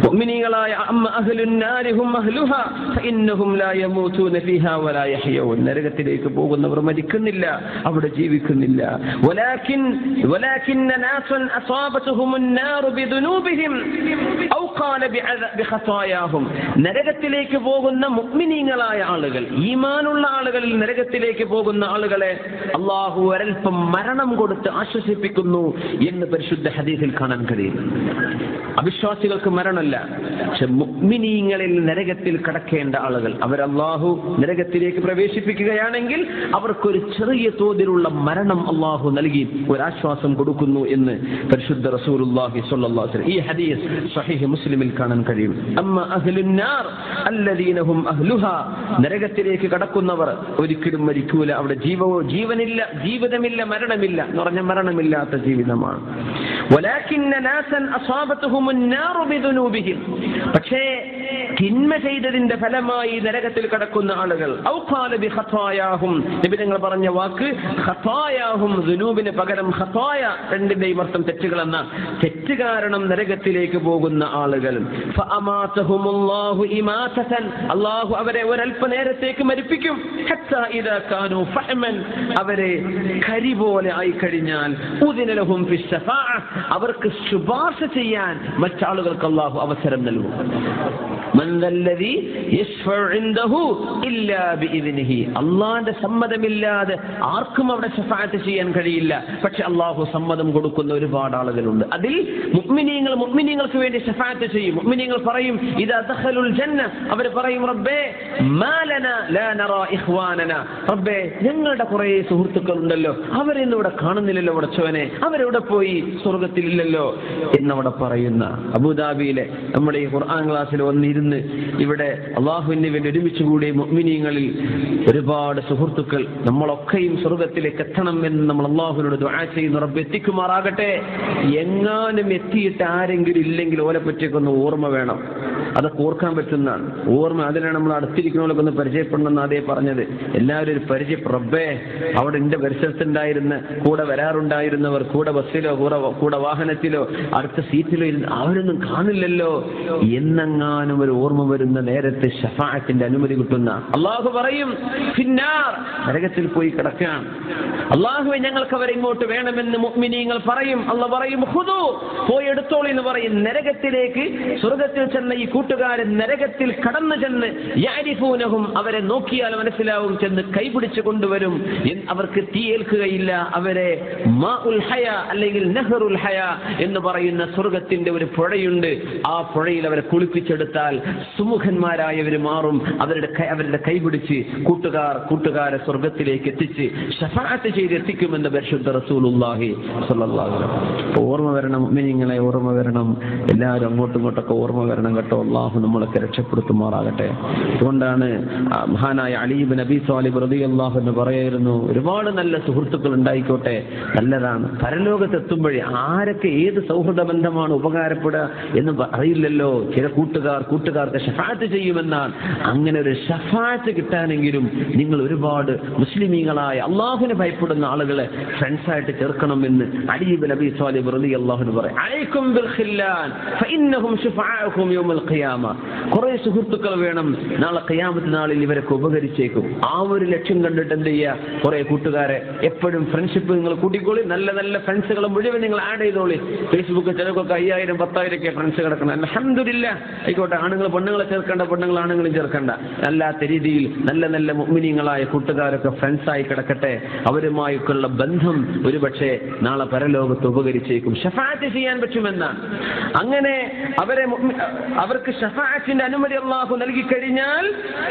മുഅ്മിനീങ്ങളായ അമ്മ അഹ്ലുൻ നാരി ഹും അഹ്ലുഹാ ഫഇന്നഹും ലാ യമൂതൂന ഫീഹാ വലാ യഹ്യഊൻ നരകത്തിലേക്ക് പോകുന്നവർ മരിക്കുന്നില്ല അവിടെ ജീവിക്കുന്നില്ല വലാകിൻ വലാകിൻ നാസൻ അസാബതുഹും النار بذنوبهم ഔ ഖാല ബിഅദ- ബിഖതായാഹും നരകത്തിലേക്ക് പോകുന്ന മുഅ്മിനീങ്ങളായ ആളുകൾ ഈമാനുള്ള ആളുകളിൽ നരകത്തിലേക്ക് പോകുന്ന ആളുകളെ അള്ളാഹു ഒരൽപ്പം മരണം കൊടുത്ത് ആശ്വസിപ്പിക്കുന്നു എന്ന് പരിശുദ്ധ ഹദീസിൽ കാണാൻ കഴിയും അവിശ്വാസികൾക്ക് മരണമല്ല പക്ഷെ മുഗ്മിനീങ്ങളിൽ നരകത്തിൽ കടക്കേണ്ട ആളുകൾ അവർ അള്ളാഹു നരകത്തിലേക്ക് പ്രവേശിപ്പിക്കുകയാണെങ്കിൽ അവർക്കൊരു ചെറിയ തോതിലുള്ള മരണം അള്ളാഹു നൽകി ഒരാശ്വാസം കൊടുക്കുന്നു എന്ന് പരിശുദ്ധ റസൂലുള്ളാഹി സ്വല്ലല്ലാഹു അലൈഹി വസല്ലം ഈ ഹദീസ് സ്വഹീഹ് മുസ്ലിമിൽ കാണാൻ കഴിയും അമ്മ അഹ്ലുന്നാർ അല്ലദീന ഹും അഹ്ലുഹാ നരകത്തിലേക്ക് കടക്കുന്നവർ ഒരിക്കലും മരിക്കൂല അവിടെ ജീവവോ ജീവനില്ല ജീവിതമില്ല മരണമില്ല എന്ന് പറഞ്ഞ മരണമില്ലാത്ത ജീവിതമാണ് ولكن ناسا أصابتهم النار بذنوبهم പക്ഷേ തിന്മ ചെയ്തതിന്റെ ഫലമായി നരകത്തിൽ കടക്കുന്ന ആളുകൾ ഔ ഖാല ബി ഖതായാഹും നബി തങ്ങൾ പറഞ്ഞ വാക്ക് ഖതായാഹും ദുനൂബിന് പകരം ഖതായ രണ്ടിന്റെയും അർത്ഥം തെറ്റുകൾ എന്ന തെറ്റ് കാരണം നരകത്തിലേക്ക് പോകുന്ന ആളുകൾ ഫഅമാതഹുമുല്ലാഹു ഇമാതതൻ അല്ലാഹു അവരെ ഒരല്പ നേരത്തേക്ക് മരിപ്പിക്കും ഹത്താ ഇദാ കാനൂ ഫഹ്മൻ അവരെ കരി പോലെ ആയി കഴിഞ്ഞാൽ ഉദിന ലഹും ഫിസ് ശഫാഅ അവർക്ക് ശുപാർശ ചെയ്യാൻ മറ്റാളുകൾക്ക് അല്ലാഹു അവസരം നൽകും من ذا الذي يشفع عنده إلا بإذنه അള്ളാന്റെ സമ്മതമില്ലാതെ ആർക്കും അവിടെ ഷഫാത്ത് ചെയ്യാൻ കഴിയില്ല പക്ഷെ അള്ളാഹു സമ്മതം കൊടുക്കുന്ന ഒരുപാട് ആളുകളുണ്ട് അതിൽ മുഅ്മിനീങ്ങൾ മുഅ്മിനീങ്ങൾക്ക് വേണ്ടി ഷഫാത്ത് ചെയ്യും മുഅ്മിനീങ്ങൾ പറയും ഇതാ ദഖലുൽ ജന്ന അവർ പറയും റബ്ബേ മാലന ലാ നറാ ഇഖ്വാനന റബ്ബേ ഞങ്ങളുടെ കുറേ സുഹൃത്തുക്കൾ ഉണ്ടല്ലോ അവരെന്നും ഇവിടെ കാണുന്നില്ലല്ലോ ഉടച്ചവനെ അവരെവിടെ പോയി സ്വർഗത്തിലില്ലല്ലോ എന്നവിടെ പറയുന്ന അബുദാബിയിലെ നമ്മുടെ ഈ ഖുർആൻ ക്ലാസ്സിൽ വന്നിരുന്ന് ഇവിടെ അള്ളാഹുവിന് വേണ്ടി ഒരുമിച്ച് കൂടി മുഅ്മിനീങ്ങളിൽ ഒരുപാട് സുഹൃത്തുക്കൾ നമ്മളൊക്കെയും സ്വർഗത്തിലേക്ക് എത്തണം എന്ന് നമ്മൾ അള്ളാഹുവിനോട് ദുആ ചെയ്യുന്നു റബ്ബ് എത്തിക്കുമാറാകട്ടെ എങ്ങാനും എത്തിയിട്ട് ആരെങ്കിലും ഇല്ലെങ്കിൽ ഓലെ പറ്റിയൊക്കെ ഒന്ന് ഓർമ്മ വേണം അതൊക്കെ ഓർക്കാൻ പറ്റുന്നതാണ് ഓർമ്മ അതിനാണ് നമ്മൾ അടുത്തിരിക്കുന്നവരൊക്കെ ഒന്ന് പരിചയപ്പെടണമെന്ന് അതേ പറഞ്ഞത് എല്ലാവരും ഒരു പരിചയ റബ്ബേ അവിടെ എന്റെ പരിസരത്തുണ്ടായിരുന്ന കൂടെ വരാറുണ്ടായിരുന്നവർ കൂടെ ബസ്സിലോ കൂടെ കൂടെ വാഹനത്തിലോ അടുത്ത സീറ്റിലോ ഇരുന്ന് അവരൊന്നും കാണില്ലല്ലോ എന്നെങ്ങാനും ഒരു ഓർമ്മ വരുന്ന നേരത്തെ ഷഫാഅത്തിന്റെ അനുമതി കിട്ടുന്ന അള്ളാഹു പറയും ഫിന്നാർ നരകത്തിൽ പോയി കിടക്കാൻ അള്ളാഹുവെ ഞങ്ങൾക്ക് അവരെ ഇങ്ങോട്ട് വേണമെന്ന് മുഅ്മിനീങ്ങൾ പറയും അല്ല പറയും ഹുദു പോയി എടുത്തോളൂ എന്ന് പറയും നരകത്തിലേക്ക് സ്വർഗത്തിൽ ചെന്ന ഈ കൂട്ടുകാരൻ നരകത്തിൽ കടന്നു ചെന്ന് യാരിഫൂനഹും അവരെ നോക്കിയാൽ മനസ്സിലാവും ചെന്ന് കൈപിടിച്ചു കൊണ്ടുവരും എന്ന് അവർക്ക് തീയേൽക്കുകയില്ല അവരെ മാ ഉൽ ഹയ അല്ലെങ്കിൽ നെഹ്റുൽ ഹയ എന്ന് പറയുന്ന സ്വർഗത്തിന്റെ ഒരു പുഴയുണ്ട് ആ പുഴയിൽ അവരെ കുളിപ്പിച്ചെടുത്താൽ സുമുഖന്മാരായവർ മാറും അവരുടെ കൈ അവരുടെ കൈപിടിച്ച് കൂട്ടുകാർ കൂട്ടുകാരെ സ്വർഗത്തിലേക്ക് എത്തിച്ച് ഷഫാഅത്ത് ചെയ്ത് എത്തിക്കുമെന്ന് പരിശുദ്ധ റസൂലുള്ളാഹി സ്വല്ലല്ലാഹു അലൈഹി വസല്ലം. ഓർമ്മ വരണം നിങ്ങളെ ഓർമ്മ വരണം എല്ലാവരും അങ്ങോട്ടും ഇങ്ങോട്ടൊക്കെ ഓർമ്മ വരണം കേട്ടോ അള്ളാഹു നമ്മളൊക്കെ രക്ഷപ്പെടുത്തുമാറാകട്ടെ അതുകൊണ്ടാണ് ആ മഹാനായ അലീബ് നബി സ്വാലിബ് റതി അള്ളാഹു എന്ന് പറയായിരുന്നു ഒരുപാട് നല്ല സുഹൃത്തുക്കൾ ഉണ്ടായിക്കോട്ടെ നല്ലതാണ് പരലോകത്ത് എത്തുമ്പോഴേ ആരൊക്കെ ഏത് സൗഹൃദ ബന്ധമാണ് ഉപകാരപ്പെടുക എന്ന് പ- അറിയില്ലല്ലോ ചില കൂട്ടുകാർ കൂട്ടുകാർക്ക് ഷഫാത്ത് ചെയ്യുമെന്നാണ് അങ്ങനെ ഒരു ഷഫാത്ത് കിട്ടാനെങ്കിലും നിങ്ങൾ ഒരുപാട് മുസ്ലിമീങ്ങളായ അള്ളാഹുവിനെ ഭയപ്പെടുന്ന ആളുകളെ ഫ്രണ്ട്സായിട്ട് ചേർക്കണമെന്ന് അലീബ് നബി സ്വാലിബ് റതി അള്ളാഹുന് പറയും അലൈക്കും ബിൽ ഖില്ലാൻ ഫഇന്നഹും ശുഫാഅഹും യൗമൽ ഖിയാമ കുറേ സുഹൃത്തുക്കൾ വേണം നാളെ ഖിയാമത്ത് നാളിൽ ഇവരൊക്കെ ഉപകരിച്ചേക്കും ആ ഒരു ലക്ഷ്യം കണ്ടിട്ട് എന്ത് ചെയ്യുക കുറെ കൂട്ടുകാരെ എപ്പോഴും ഫ്രണ്ട്ഷിപ്പ് നിങ്ങൾ കൂട്ടിക്കോളി നല്ല നല്ല ഫ്രണ്ട്സുകളെ മുഴുവൻ നിങ്ങൾ ആഡ് ചെയ്തോളി ഫേസ്ബുക്ക് ചിലർക്കൊക്കെ അയ്യായിരം പത്തായിരം ഒക്കെ ഫ്രണ്ട്സ് കിടക്കണം അലഹമില്ല ആയിക്കോട്ടെ ആണുങ്ങൾ പെണ്ണുങ്ങളെ ചേർക്കേണ്ട പെണ്ണുങ്ങൾ ആണുങ്ങളും ചേർക്കേണ്ട അല്ലാത്ത രീതിയിൽ നല്ല നല്ല മുഗ്മിനീങ്ങളായ കൂട്ടുകാരൊക്കെ ഫ്രണ്ട്സായി കിടക്കട്ടെ അവരുമായൊക്കെയുള്ള ബന്ധം ഒരുപക്ഷെ നാളെ പരലോകത്ത് ഉപകരിച്ചേക്കും ഷഫാറ്റ് ചെയ്യാൻ പറ്റുമെന്നാണ് അങ്ങനെ അവരെ മുഅ്മി- അവർക്ക് ഷഫാഅത്തിന്റെ അനുമതി അള്ളാഹു നൽകി കഴിഞ്ഞാൽ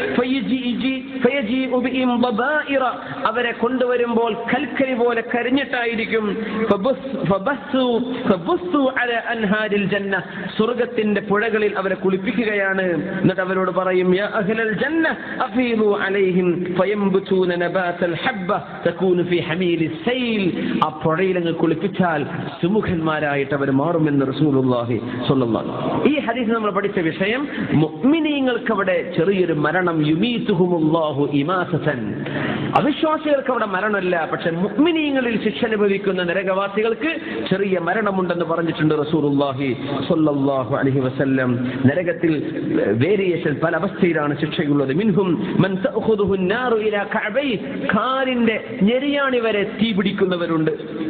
ഫയജി- ഫയജീഉ ബിഹിം ضبائر അവരെ കൊണ്ടുവരുമ്പോൾ കൽക്കരി പോലെ കരിഞ്ഞിട്ടായിരിക്കും ഫബസ്- ഫബസ്സു ഫബസ്സു അലാ അൻഹാരിൽ ജന്ന സ്വർഗത്തിന്റെ പുഴകളിൽ അവരെ കുളിപ്പിക്കുകയാണ് എന്നിട്ട് അവരോട് പറയും യാ അഹ്ലൽ ജന്ന അഫീദു അലൈഹിം ഫയംബുതൂന നബാതൽ ഹബ്ബ തകൂനു ഫീ ഹമീലി സൈൽ ആ പുഴയിൽ അങ്ങ് കുളിപ്പിച്ചാൽ സുമുഖന്മാരായിട്ട് അവർ മാറുമെന്ന് റസൂലുള്ളാഹി സ്വല്ലല്ലാഹു അലൈഹി വസല്ലം. ഈ ഹദീസ് നമ്മൾ പഠിച്ച വിഷയം മുഅ്മിനീങ്ങൾക്ക് അവിടെ ചെറിയൊരു മരണം യുമീതുഹുമുല്ലാഹു ഇമാസതൻ അവിശ്വാസികൾക്ക് അവിടെ മരണമില്ല പക്ഷെ മുഅ്മിനീങ്ങളിൽ ശിക്ഷ അനുഭവിക്കുന്ന നരകവാസികൾക്ക് ചെറിയ മരണമുണ്ടെന്ന് പറഞ്ഞിട്ടുണ്ട് റസൂലുള്ളാഹി സ്വല്ലല്ലാഹു അലൈഹി വസല്ലം നരകത്തിൽ വേരിയേഷൻ പല അവസ്ഥയിലാണ് ശിക്ഷയുള്ളത് മിൻഹും മൻ തഅഖുദുഹു النാറു ഇലാ കഅബൈ കാലിന്റെ ഞെരിയാണി വരെ തീ പിടിക്കുന്നവരുണ്ട്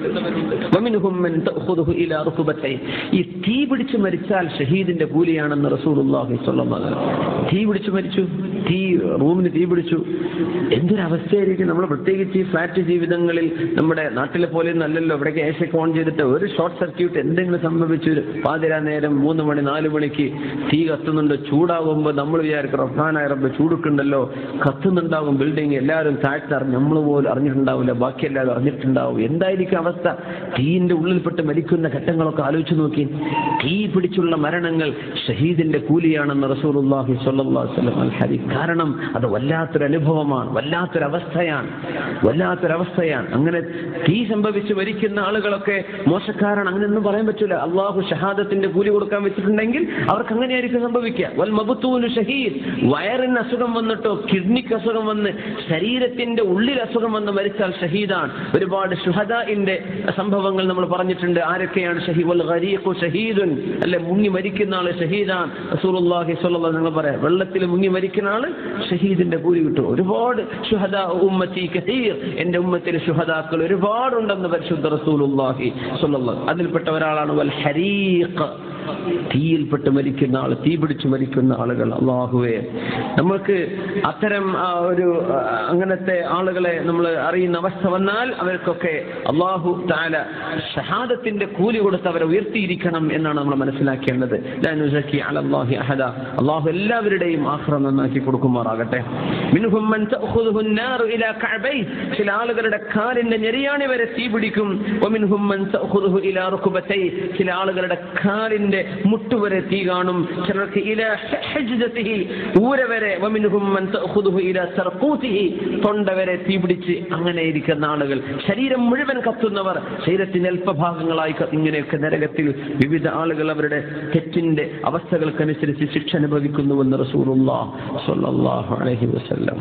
വമിൻഹും മൻ തഅഖുദുഹു ഇലാ റുക്ബത്തൈ ഈ തീ പിടിച്ച് മരിച്ചാൽ ഷഹീദിന്റെ കൂലിയാണെന്ന് റസൂലുള്ളാഹി സ്വല്ലല്ലാഹു അലൈഹി വസല്ലം തീ പിടിച്ച് മരിച്ചു തീ റൂമിന് തീ പിടിച്ചു എന്തൊരു അവസ്ഥയായിരിക്കും നമ്മൾ പ്രത്യേകിച്ച് ഈ ഫ്ലാറ്റ് ജീവിതങ്ങളിൽ നമ്മുടെ നാട്ടിലെ പോലെ നല്ലല്ലോ ഇവിടേക്ക് ഏശയൊക്കെ ഓൺ ചെയ്തിട്ട് ഒരു ഷോർട്ട് സർക്യൂട്ട് എന്തെങ്കിലും സംഭവിച്ചു പാതിരാ നേരം മൂന്ന് മണി നാല് മണിക്ക് തീ കത്തുന്നുണ്ട് ചൂടാകുമ്പോൾ നമ്മൾ വിചാരിക്കും റഹ്മാനായ റബ്ബ് ചൂടുക്കുണ്ടല്ലോ കത്തുന്നുണ്ടാവും ബിൽഡിംഗ് എല്ലാവരും താഴ്ത്തറിഞ്ഞ് നമ്മൾ പോലും അറിഞ്ഞിട്ടുണ്ടാവില്ല ബാക്കി എല്ലാവരും അറിഞ്ഞിട്ടുണ്ടാവും എന്തായിരിക്കും അവസ്ഥ തീയിന്റെ ഉള്ളിൽപ്പെട്ട് മരിക്കുന്ന ഘട്ടങ്ങളൊക്കെ ആലോചിച്ച് നോക്കി തീ പിടിച്ചുള്ള മരണങ്ങൾ ഷഹീദിന്റെ കൂലിയാണെന്ന് റസൂലുള്ളാഹി സ്വല്ലല്ലാഹു അലൈഹി വസല്ലം അൽ ഹദീസ് കാരണം അത് വല്ലാത്തൊരു അനുഭവമാണ് വല്ലാത്തൊരവസ്ഥയാണ് വല്ലാത്തൊരവസ്ഥയാണ് അങ്ങനെ തീ സംഭവിച്ച് മരിക്കുന്ന ആളുകളൊക്കെ മോശക്കാരാണ് അങ്ങനെയൊന്നും പറയാൻ പറ്റില്ല അള്ളാഹു ഷഹാദത്തിന്റെ കൂലി കൊടുക്കാൻ വെച്ചിട്ടുണ്ടെങ്കിൽ അവർക്ക് അങ്ങനെയായിരിക്കും സംഭവിക്കുക വൽ മബുത്തൂനു ഷഹീദ് വയറിന് അസുഖം വന്നിട്ടോ കിഡ്നിക്ക് അസുഖം വന്ന് ശരീരത്തിന്റെ ഉള്ളിൽ അസുഖം വന്ന് മരിച്ചാൽ ഷഹീദാണ് ഒരുപാട് ഷുഹദാഇന്റെ സംഭവങ്ങൾ നമ്മൾ പറഞ്ഞിട്ടുണ്ട് ആരൊക്കെയാണ് ഷഹീദ് വൽ ഗരീഖു ഷഹീദുൻ അല്ലെ മുങ്ങി മരിക്കുന്ന ആള് ഷഹീദാണ് റസൂലുള്ളാഹി സ്വല്ലല്ലാഹു നിങ്ങൾ പറയാം വെള്ളത്തിൽ മുങ്ങി മരിക്കുന്ന ആള് ഷഹീദിന്റെ കൂലി കിട്ടും ഒരുപാട് ഷുഹദാ ഉമ്മത്തി കസീർ എന്റെ ഉമ്മത്തിൽ ഷുഹദാക്കൾ ഒരുപാടുണ്ടെന്ന് പരിശുദ്ധ റസൂലുള്ളാഹി സ്വല്ലല്ലാഹു അതിൽപ്പെട്ട ഒരാളാണ് വൽ ഹരീഖ് തീയിൽപ്പെട്ട് മരിക്കുന്ന ആൾ തീ പിടിച്ച് മരിക്കുന്ന ആളുകൾ അള്ളാഹുവേ നമ്മൾക്ക് അത്തരം ആ, ഒരു ആ, അങ്ങനത്തെ ആളുകളെ നമ്മൾ അറിയുന്ന അവസ്ഥ വന്നാൽ അവർക്കൊക്കെ അള്ളാഹു താല ഷഹാദത്തിന്റെ കൂലി കൊടുത്ത് അവരെ ഉയർത്തിയിരിക്കണം എന്നാണ് നമ്മൾ മനസ്സിലാക്കേണ്ടത് ലാ നുസക്കി അലല്ലാഹി അഹദ. അള്ളാഹു എല്ലാവരുടെയും ആഹ്റം നന്നാക്കി കൊടുക്കുമാറാകട്ടെ മിൻഹും മൻ തഅഖുദുഹു النار ഇലാ കഅബൈ. ചില ആളുകളുടെ കാലിന്റെ ഞെരിയാണി വരെ തീ പിടിക്കും വമിൻഹും മൻ തഅഖുദുഹു ഇലാ റുക്ബതൈ. ചില ആളുകളുടെ കാലിന്റെ മുട്ടുവരെ തീ കാണും ചിലർക്ക് ഇലാ ഹജ്ജതിഹി ഊര വരെ വമിൻഹും മൻ തഅഖുദുഹു ഇലാ സർഖൂതിഹി തൊണ്ട വരെ തീ പിടിച്ച് അങ്ങനെ ഇരിക്കുന്ന ആളുകൾ ശരീരം മുഴുവൻ കത്തുന്നവർ ശരീരത്തിന്റെ അല്പഭാഗങ്ങളായി ക- ഇങ്ങനെയൊക്കെ നരകത്തിൽ വിവിധ ആളുകൾ അവരുടെ തെറ്റിന്റെ അവസ്ഥകൾക്കനുസരിച്ച് ശിക്ഷ അനുഭവിക്കുന്നുവെന്ന് റസൂലുള്ളാഹ് സ്വല്ലല്ലാഹു അലൈഹി വസല്ലം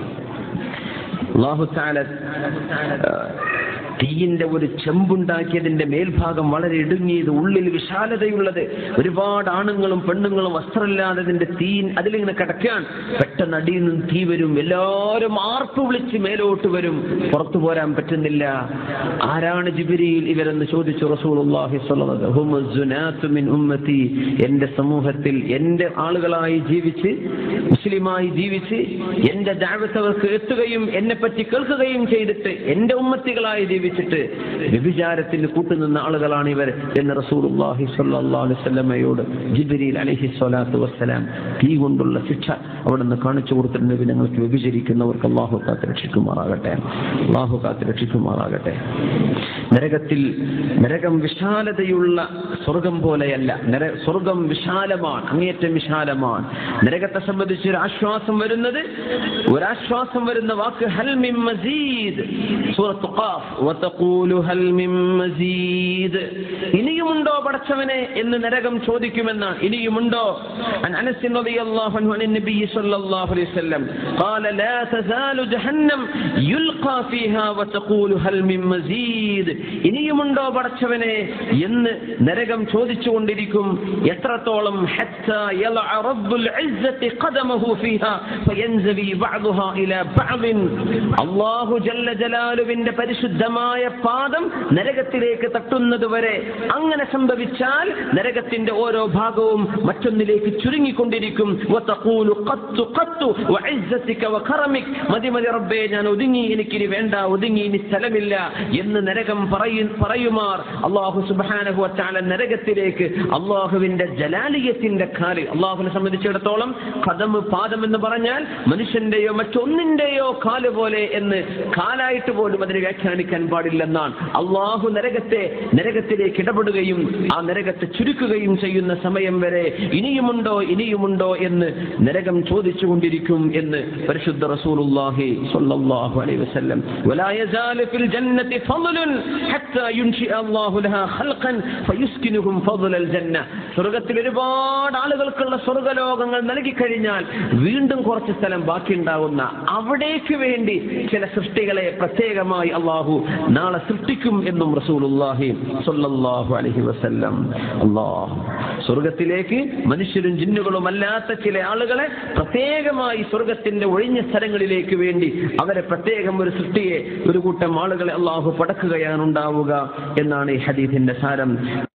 അള്ളാഹു താല തീയിന്റെ ഒരു ചെമ്പുണ്ടാക്കിയതിന്റെ മേൽഭാഗം വളരെ ഇടുങ്ങിയത് ഉള്ളിൽ വിശാലതയുള്ളത് ഒരുപാട് ആണുങ്ങളും പെണ്ണുങ്ങളും വസ്ത്രമില്ലാതെ അതിന്റെ തീ അതിലിങ്ങനെ കിടക്കാൻ പെട്ടെന്ന് അടിയിൽ നിന്ന് തീ വരും എല്ലാവരും ആർപ്പ് വിളിച്ച് മേലോട്ട് വരും പുറത്തു പോരാൻ പറ്റുന്നില്ല ആരാണ് ജിബിരിയിൽ ഇവരെന്ന് ചോദിച്ചു റസൂലുള്ളാഹി സ്വല്ലല്ലാഹു അലൈഹി വസല്ലം. ഹുമു സുനാത്തു മിൻ ഉമ്മത്തി എന്റെ സമൂഹത്തിൽ എന്റെ ആളുകളായി ജീവിച്ച് മുസ്ലിമായി ജീവിച്ച് എന്റെ ദാവത്ത് അവർക്ക് എത്തുകയും എന്നെ പറ്റി കേൾക്കുകയും ചെയ്തിട്ട് എന്റെ ഉമ്മത്തികളായി ജീവിച്ചിട്ട് വ്യഭിചാരത്തിന് കൂട്ടുനിന്ന ആളുകളാണ് ഇവർ എന്ന് റസൂലുള്ളാഹി സ്വല്ലല്ലാഹു അലൈഹി വസല്ലമയോട് ജിബ്രീൽ അലൈഹി സ്വലാത്തു വസ്സലാം തീ കൊണ്ടുള്ള ശിക്ഷ അവിടെ നിന്ന് കാണിച്ചു കൊടുത്തിട്ടുണ്ട് നബി ഞങ്ങൾക്ക് വ്യഭിചരിക്കുന്നവർക്ക് അള്ളാഹു കാത്ത് രക്ഷിക്കുമാറാകട്ടെ അള്ളാഹു കാത്ത് രക്ഷിക്കുമാറാകട്ടെ നരകത്തിൽ നരകം വിശാലതയുള്ള സ്വർഗം പോലെയല്ല നര സ്വർഗം വിശാലമാണ് അങ്ങേയറ്റം വിശാലമാണ് നരകത്തെ സംബന്ധിച്ച് ഒരു ആശ്വാസം വരുന്നത് ഒരാശ്വാസം വരുന്ന വാക്ക് ഹൽ മിൻ മസീദ് സൂറത്ത് ഖാഫ് വതഖൂലു ഹൽ മിൻ മസീദ് ഇനിയുമുണ്ടോ പടച്ചവനെ എന്ന് നരകം ചോദിക്കുമെന്നാണ് ഇനിയുമുണ്ടോ عن انس رضي الله عنه عن النبي صلى الله عليه وسلم قال لا تزال جهنم يلقى فيها وتقول هل من مزيد ഇനിയുമുണ്ടോ പടച്ചവനെ എന്ന് നരകം ചോദിച്ചുകൊണ്ടിരിക്കും എത്രത്തോളം حتى يضع رب العزة قدمه فيها فينزوي بعضها إلى بعض അള്ളാഹു ജല്ല ജലാലുവിന്റെ പരിശുദ്ധമായ പാദം നരകത്തിലേക്ക് തട്ടുന്നത് വരെ അങ്ങനെ സംഭവിച്ചാൽ നരകത്തിന്റെ ഓരോ ഭാഗവും മറ്റൊന്നിലേക്ക് ചുരുങ്ങിക്കൊണ്ടിരിക്കും വതഖൂലു ഖത്തു ഖത്തു വഇസ്സതിക വകറമിക് മതി മതി റബ്ബേ ഞാൻ ഒതുങ്ങി എനിക്കിനി വേണ്ട ഒതുങ്ങി ഇനി സ്ഥലമില്ല എന്ന് നരകം പറയു പറയുമാർ അള്ളാഹു സുബ്ഹാനഹു വതആല നരകത്തിലേക്ക് അള്ളാഹുവിന്റെ ജലാലിയത്തിന്റെ കാല് അള്ളാഹുവിനെ സംബന്ധിച്ചിടത്തോളം കഥം പാദം എന്ന് പറഞ്ഞാൽ മനുഷ്യന്റെയോ മറ്റൊന്നിന്റെയോ കാല് പോലെ എന്ന് കാലായിട്ട് പോലും അതിനെ വ്യാഖ്യാനിക്കാൻ പാടില്ല പാടില്ലെന്നാണ് അള്ളാഹു നരകത്തെ നരകത്തിലേക്ക് ഇടപെടുകയും ആ നരകത്തെ ചുരുക്കുകയും ചെയ്യുന്ന സമയം വരെ ഇനിയുമുണ്ടോ ഇനിയുമുണ്ടോ എന്ന് നരകം ചോദിച്ചുകൊണ്ടിരിക്കും എന്ന് പരിശുദ്ധ റസൂലുള്ളാഹി സ്വല്ലല്ലാഹു അലൈഹി വസല്ലം ولا يزال في الجنة فضل حتى ينشئ الله لها خلقا فيسكنهم فضل الجنة സ്വർഗത്തിൽ ഒരുപാട് ആളുകൾക്കുള്ള സ്വർഗലോകങ്ങൾ നൽകി കഴിഞ്ഞാൽ വീണ്ടും കുറച്ച് സ്ഥലം ബാക്കിയുണ്ടാവുന്ന അവിടേക്ക് വേണ്ടി ചില സൃഷ്ടികളെ പ്രത്യേകമായി അള്ളാഹു നാളെ സൃഷ്ടിക്കും എന്നും റസൂലുള്ളാഹി സ്വല്ലല്ലാഹു അലൈഹി വസല്ലം അല്ലാഹ് സ്വർഗത്തിലേക്ക് മനുഷ്യരും ജിന്നുകളും അല്ലാത്ത ചില ആളുകളെ പ്രത്യേകമായി സ്വർഗത്തിന്റെ ഒഴിഞ്ഞ സ്ഥലങ്ങളിലേക്ക് വേണ്ടി അവരെ പ്രത്യേകം ഒരു സൃഷ്ടിയെ ഒരു കൂട്ടം ആളുകളെ അള്ളാഹു പടക്കുകയാണ് ഉണ്ടാവുക എന്നാണ് ഈ ഹദീസിന്റെ സാരം